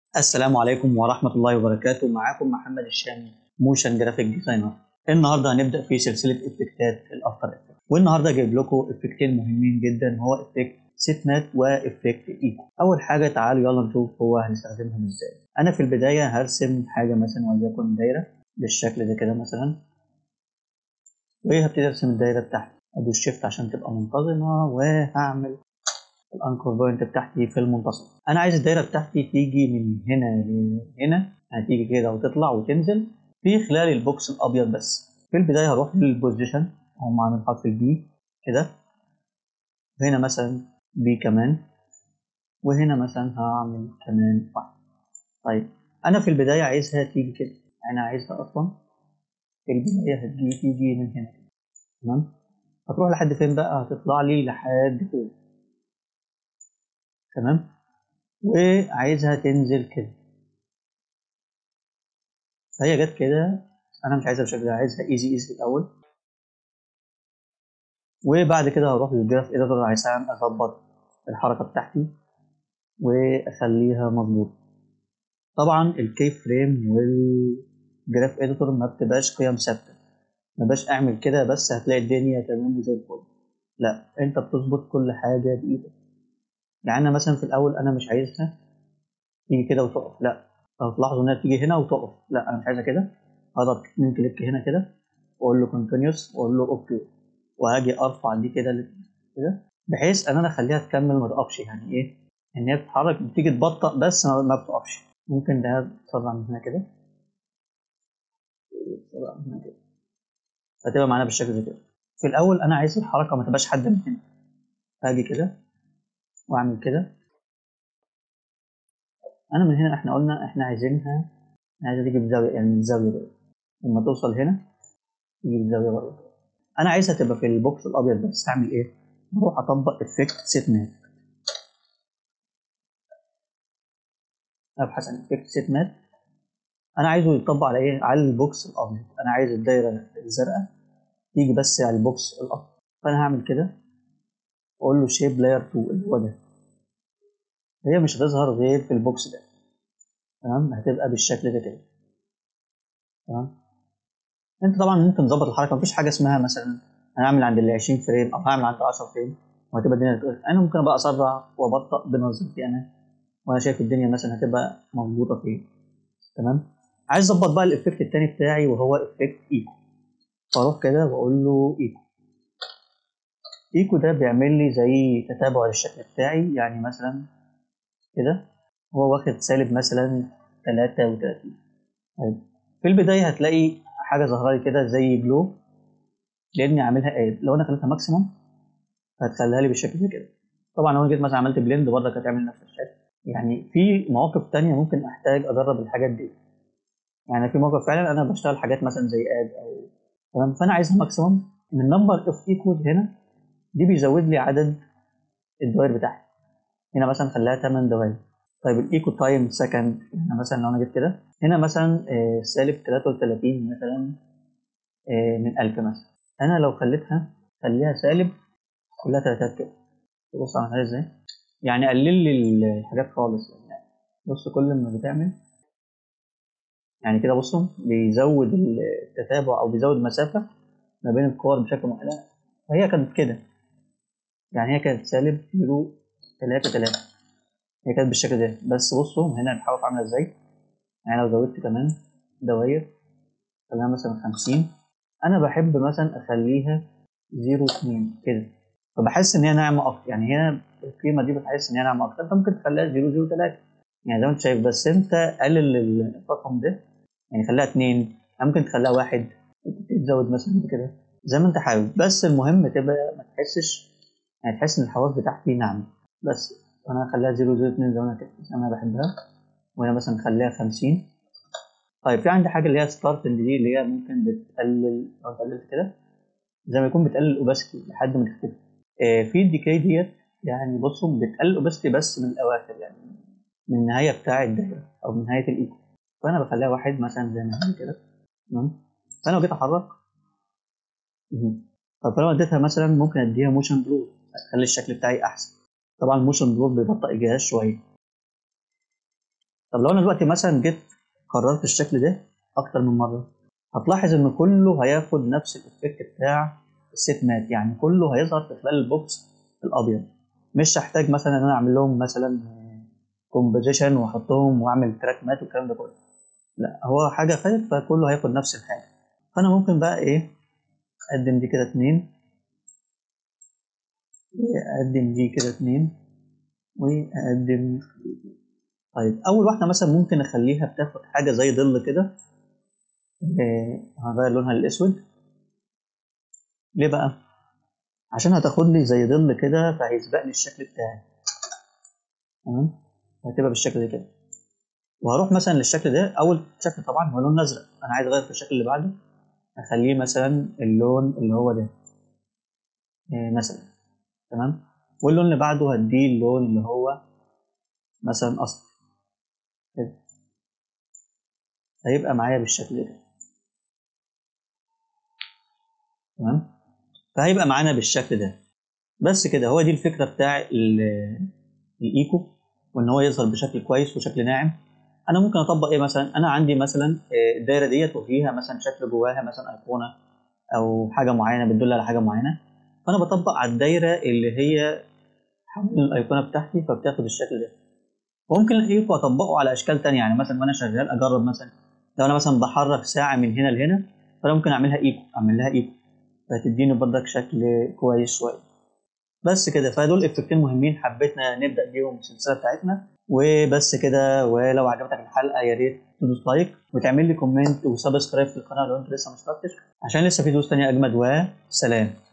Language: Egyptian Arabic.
السلام عليكم ورحمة الله وبركاته معاكم محمد الشامي موشن جرافيك ديزاينر النهارده هنبدأ في سلسلة افكتات الافتر افكت والنهارده جايب لكم افكتين مهمين جدا هو افكت سيت مات وافكت ايكو اول حاجة تعالوا يلا نشوف هو هنستخدمهم ازاي انا في البداية هرسم حاجة مثلا وليكن دايرة بالشكل ده كده مثلا وهبتدي ارسم الدايرة بتاعتي ادوس شيفت عشان تبقى منتظمة وهعمل الانكر بوينت بتاعتي في المنتصف انا عايز الدايره بتاعتي تيجي من هنا لهنا هتيجي كده وتطلع وتنزل في خلال البوكس الابيض بس في البدايه هروح للبوزيشن اقوم عامل حرف البي كده هنا مثلا بي كمان وهنا مثلا هعمل كمان واحد طيب انا في البدايه عايزها تيجي كده انا عايزها اصلا في البدايه هتجي تيجي من هنا كده تمام هتروح لحد فين بقى هتطلع لي لحد فوق تمام وعايزها تنزل كده فهي جت كده انا مش عايزها بالشكل ده عايزها ايزي ايزي الاول وبعد كده هروح للجراف اديتور عشان اظبط الحركه بتاعتي واخليها مظبوطه طبعا الكي فريم والجراف اديتور ما بتبقاش قيم ثابته ما باش اعمل كده بس هتلاقي الدنيا تمام وزي الفل لا انت بتظبط كل حاجه بايدك يعني انا مثلا في الاول انا مش عايزها تيجي كده وتقف لا لو تلاحظوا انها تيجي هنا وتقف لا انا مش عايزها كده هضغط اتنين كليك هنا كده واقول له كونتينيوس واقول له اوكي وهاجي ارفع دي كده كده بحيث ان انا اخليها تكمل ما تقفش يعني ايه ان هي بتتحرك بتيجي تبطأ بس ما بتقفش ممكن ده تسرع من هنا كده تسرع من هنا كده هتبقى معانا بالشكل ده كده في الاول انا عايز الحركه ما تبقاش حد من هنا هاجي كده واعمل كده انا من هنا احنا قلنا احنا عايزينها عايزها تيجي بزاويه يعني من الزاويه دي لما توصل هنا تيجي بزاويه برضه انا عايزها تبقى في البوكس الابيض بس هعمل ايه بروح اطبق افكت سيت مات ابحث عن افكت سيت مات انا عايزه يطبق على ايه على البوكس الابيض انا عايز الدايره الزرقاء تيجي بس على البوكس الابيض فانا هعمل كده اقول له شيب لاير 2 اللي هو ده هي مش هتظهر غير في البوكس ده تمام هتبقى بالشكل ده كده تمام انت طبعا ممكن تظبط الحركه مفيش حاجه اسمها مثلا هنعمل عند ال 20 فريم او هعمل عند 10 فريم وهتبقى الدنيا تقول. انا ممكن ابقى اسرع وابطأ بنظرتي انا وانا شايف الدنيا مثلا هتبقى مظبوطه فين تمام عايز اظبط بقى الافكت التاني بتاعي وهو افكت ايكو فاروح كده واقول له ايكو ايكو ده بيعمل لي زي تتابع للشكل بتاعي يعني مثلا كده هو واخد سالب مثلا 33 طيب في البدايه هتلاقي حاجه ظاهره لي كده زي جلو لاني عاملها اد لو انا خليتها ماكسيموم هتخليها لي بالشكل ده كده طبعا لو انا جيت مثلا عملت بلند برضك هتعمل نفس الشكل يعني في مواقف تانية ممكن احتاج اجرب الحاجات دي يعني في موقف فعلا انا بشتغل حاجات مثلا زي اد او تمام فانا عايزها ماكسيموم من نمبر اوف ايكوز هنا دي بيزود لي عدد الدوائر بتاعتي هنا مثلا خليها 8 دوائر طيب الايكو تايم سكند يعني مثلا لو انا جيت كده هنا مثلا آه سالب 33 مثلا آه من 1000 مثلا انا لو خليتها خليها سالب كلها تلاتات كده بص عملها ازاي يعني قلل لي الحاجات خالص يعني بص كل ما بتعمل يعني كده بصوا بيزود التتابع او بيزود المسافه ما بين الكور بشكل معين فهي كانت كده يعني هي كانت سالب كيلو تلاتة تلاتة هي كانت بالشكل ده بس بصوا هنا الحواف عاملة ازاي يعني لو زودت كمان دواير خليها مثلا خمسين أنا بحب مثلا أخليها زيرو اتنين كده فبحس إن هي ناعمة أكتر يعني هنا القيمة دي بتحس إن هي ناعمة أكتر فممكن تخليها زيرو زيرو تلاتة يعني زي ما أنت شايف بس أنت قلل الرقم ده يعني خليها اتنين ممكن تخليها واحد تزود مثلا كده زي ما أنت حابب بس المهم تبقى ما تحسش يعني تحس ان الحواف بتاعتي ناعمه بس انا هخليها 002 زي ما انا كده زي ما انا بحبها وهنا مثلا نخليها 50 طيب في عندي حاجه اللي هي ستارتنج دي اللي هي ممكن بتقلل لو قللت كده زي ما يكون بتقلل الاوباسيتي لحد ما تختفي آه في الديكاي ديت يعني بصوا بتقلل الاوباسيتي بس من الاواخر يعني من النهايه بتاع الدايره او من نهايه الايكو فانا بخليها واحد مثلا زي ما هي كده تمام فانا لو جيت احرك طب لو اديتها مثلا ممكن اديها موشن بلور هتخلي الشكل بتاعي احسن طبعا الموشن بلور بيبطئ الجهاز شويه طب لو انا دلوقتي مثلا جيت كررت الشكل ده اكتر من مره هتلاحظ ان كله هياخد نفس الافكت بتاع السيت مات يعني كله هيظهر في خلال البوكس الابيض مش هحتاج مثلا ان انا اعمل لهم مثلا كومبوزيشن واحطهم واعمل تراك مات والكلام ده كله لا هو حاجه خير فكله هياخد نفس الحاجه فانا ممكن بقى ايه اقدم دي كده اتنين واقدم دي كده اتنين واقدم طيب اول واحده مثلا ممكن اخليها بتاخد حاجه زي ظل كده هغير لونها للاسود ليه بقى عشان هتاخد لي زي ظل كده فهيسبق لي الشكل بتاعي تمام هتبقى بالشكل ده كده وهروح مثلا للشكل ده اول شكل طبعا هو لون ازرق انا عايز اغير في الشكل اللي بعده اخليه مثلا اللون اللي هو ده إيه مثلا تمام واللون اللي بعده هديه اللون اللي هو مثلا اصفر كده هيبقى معايا بالشكل ده تمام فهيبقى معانا بالشكل ده بس كده هو دي الفكره بتاع الايكو وان هو يظهر بشكل كويس وشكل ناعم انا ممكن اطبق ايه مثلا انا عندي مثلا الدايره ديت وفيها مثلا شكل جواها مثلا ايقونه او حاجه معينه بتدل على حاجه معينه فانا بطبق على الدايره اللي هي حوالين الايقونه بتاعتي فبتاخد الشكل ده وممكن الايكو اطبقه على اشكال تانية يعني مثلا وانا شغال اجرب مثلا لو انا مثلا بحرك ساعه من هنا لهنا فانا ممكن اعملها ايكو اعمل لها ايكو فهتديني برضك شكل كويس شويه بس كده فدول افكتين مهمين حبيتنا نبدا بيهم السلسله بتاعتنا وبس كده ولو عجبتك الحلقه يا ريت تدوس لايك وتعمل لي كومنت وسبسكرايب في القناه لو انت لسه ما اشتركتش عشان لسه في دروس تانية اجمد وسلام